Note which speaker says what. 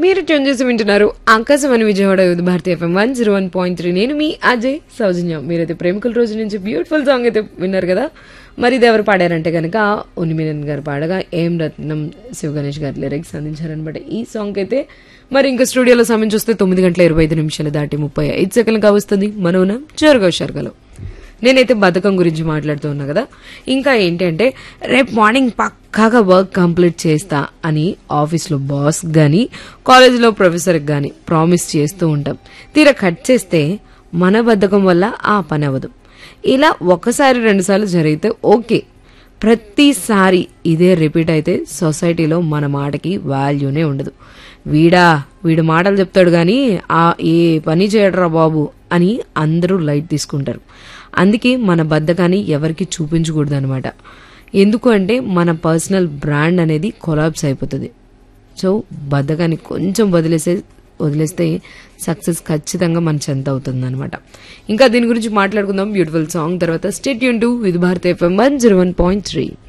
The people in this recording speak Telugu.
Speaker 1: మీరు ట్యూన్ చేసి వింటున్నారు Akashvani Vijayawada youth Bharati FM one zero one point three నేను మీ అజయ్ సౌజన్యం మీరైతే ప్రేమికుల రోజు నుంచి బ్యూటిఫుల్ సాంగ్ అయితే విన్నారు కదా మరి ఇది ఎవరు పాడారంటే కనుక ఉనిమినన్ గారు పాడగా ఏం రత్నం శివ గణేష్ గారు లిరిక్స్ అందించారనమాట ఈ సాంగ్ అయితే మరి ఇంకా స్టూడియోలో సమయం చూస్తే తొమ్మిది గంటల ఇరవై ఐదు నిమిషాలు దాటి ముప్పై ఐదు సెకండ్లు కావస్తుంది మనోనం జోరుగా షర్గలో నేనైతే బద్ధకం గురించి మాట్లాడుతూ ఉన్నా కదా ఇంకా ఏంటంటే రేపు మార్నింగ్ పక్కాగా వర్క్ కంప్లీట్ చేస్తా అని ఆఫీస్లో బాస్ గాని కాలేజీలో ప్రొఫెసర్ గాని ప్రామిస్ చేస్తూ ఉంటాం తీరా కట్ చేస్తే మన బద్ధకం వల్ల ఆ పని అవ్వదు ఇలా ఒకసారి రెండుసార్లు జరిగితే ఓకే ప్రతిసారి ఇదే రిపీట్ అయితే సొసైటీలో మన మాటకి వాల్యూనే ఉండదు వీడా వీడు మాటలు చెప్తాడు కానీ ఆ ఏ పని చేయడరా బాబు అని అందరూ లైట్ తీసుకుంటారు అందుకే మన బద్ధకాన్ని ఎవరికి చూపించకూడదు అనమాట ఎందుకు అంటే మన పర్సనల్ బ్రాండ్ అనేది కొలాబ్స్ అయిపోతుంది సో బద్ధకాన్ని కొంచెం వదిలేసే వదిలేస్తే సక్సెస్ ఖచ్చితంగా మన చెంత అవుతుంది అనమాట ఇంకా దీని గురించి మాట్లాడుకుందాం బ్యూటిఫుల్ సాంగ్ తర్వాత స్టేట్ యూన్ to Vividh Bharat FM one zero one point three